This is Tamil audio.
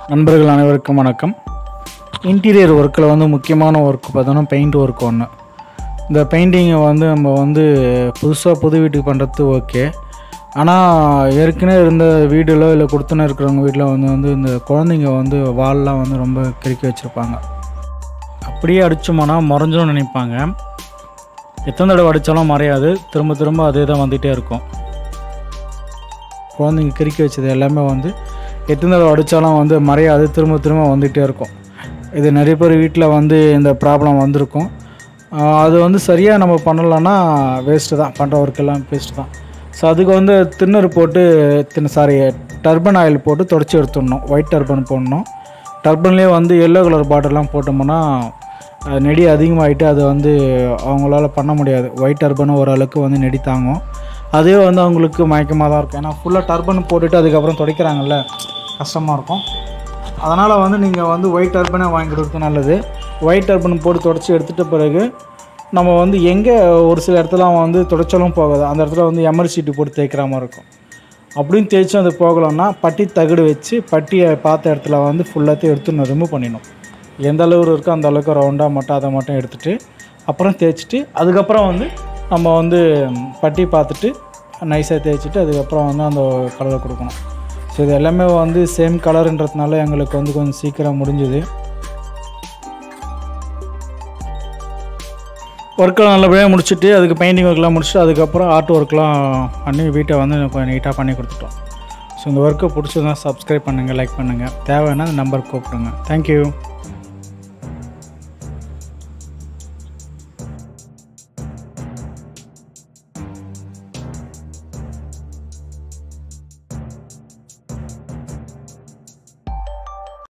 நண்பர்கள் அனைவருக்கும் வணக்கம் இன்டீரியர் ஒர்க்கில் வந்து முக்கியமான ஒர்க் பார்த்தோன்னா பெயிண்ட் ஒர்க் ஒன்று இந்த பெயிண்டிங்கை வந்து நம்ம வந்து புதுசாக புது வீட்டுக்கு பண்ணுறது ஓகே ஆனால் ஏற்கனவே இருந்த வீடில் இல்லை கொடுத்துன்னு இருக்கிறவங்க வீட்டில் வந்து வந்து இந்த குழந்தைங்க வந்து வால்லாம் வந்து ரொம்ப கிறுக்கி வச்சுருப்பாங்க அப்படியே அடிச்சோம்னா முறைஞ்சிரும் நினைப்பாங்க எத்தனை தடவை அடித்தாலும் மறையாது திரும்ப திரும்ப அதே தான் வந்துகிட்டே இருக்கும் குழந்தைங்க கிறுக்கி வச்சது எல்லாமே வந்து எத்தனை தடவை அடித்தாலும் வந்து மறையாது திரும்ப திரும்ப வந்துகிட்டே இருக்கும் இது நிறைய பேர் வீட்டில் வந்து இந்த ப்ராப்ளம் வந்திருக்கும் ஆஹ் அது வந்து சரியாக நம்ம பண்ணலைன்னா வேஸ்ட்டு தான் பண்ணுற ஒர்க்கெல்லாம் வேஸ்ட்டு தான் ஸோ அதுக்கு வந்து திண்ணறு போட்டு தின்ன சாரி டர்பன் ஆயில் போட்டு தொடச்சி எடுத்துடணும் ஒயிட் டர்பன் போடணும் டர்பன்லேயே வந்து எல்லோ கலர் பாட்டிலாம் போட்டோம்னா அது நெடி அதிகமாகிட்டு அது வந்து அவங்களால பண்ண முடியாது ஒயிட் டர்பன் ஓரளவுக்கு வந்து நெடி தாங்கும் அதே வந்து அவங்களுக்கு மயக்கமாக தான் இருக்கும் ஏன்னா ஃபுல்லாக டர்பன் போட்டுட்டு அதுக்கப்புறம் துடைக்கிறாங்கல்ல கஷ்டமாக இருக்கும் அதனால் வந்து நீங்கள் வந்து ஒயிட் டர்பனே வாங்கி கொடுத்து நல்லது ஒயிட் டர்பன் போட்டு தொடச்சி எடுத்துட்ட பிறகு நம்ம வந்து எங்கே ஒரு சில இடத்துல வந்து துடைச்சாலும் போகாது அந்த இடத்துல வந்து எமர் சீட்டு போட்டு தேய்க்கிற மாதிரி இருக்கும் அப்படின்னு தேய்ச்சி அது போகலன்னா பட்டி தகடு வச்சு பட்டியை பார்த்த இடத்துல வந்து ஃபுல்லாத்தையும் எடுத்து ரிமூவ் பண்ணிடணும் எந்த அளவு இருக்கோ அந்த அளவுக்கு ரவுண்டாக மட்டும் அதை மட்டும் எடுத்துகிட்டு அப்புறம் தேய்ச்சிட்டு அதுக்கப்புறம் வந்து நம்ம வந்து பட்டி பார்த்துட்டு நைஸாக தேய்ச்சிட்டு அதுக்கப்புறம் வந்து அந்த கலரை கொடுக்கணும் ஸோ இது எல்லாமே வந்து சேம் கலருன்றதுனால எங்களுக்கு வந்து கொஞ்சம் சீக்கிரம் முடிஞ்சுது ஒர்க்கெலாம் நல்லபடியாக முடிச்சுட்டு அதுக்கு பெயிண்டிங் ஒர்க்லாம் முடிச்சுட்டு அதுக்கப்புறம் ஆர்ட் ஒர்க்லாம் பண்ணி வீட்டை வந்து கொஞ்சம் நீட்டாக பண்ணி கொடுத்துட்டோம் ஸோ இந்த ஒர்க்கை பிடிச்சதுனா சப்ஸ்கிரைப் பண்ணுங்கள் லைக் பண்ணுங்கள் தேவைன்னா அந்த நம்பருக்கு கூப்பிடுங்க தேங்க்யூ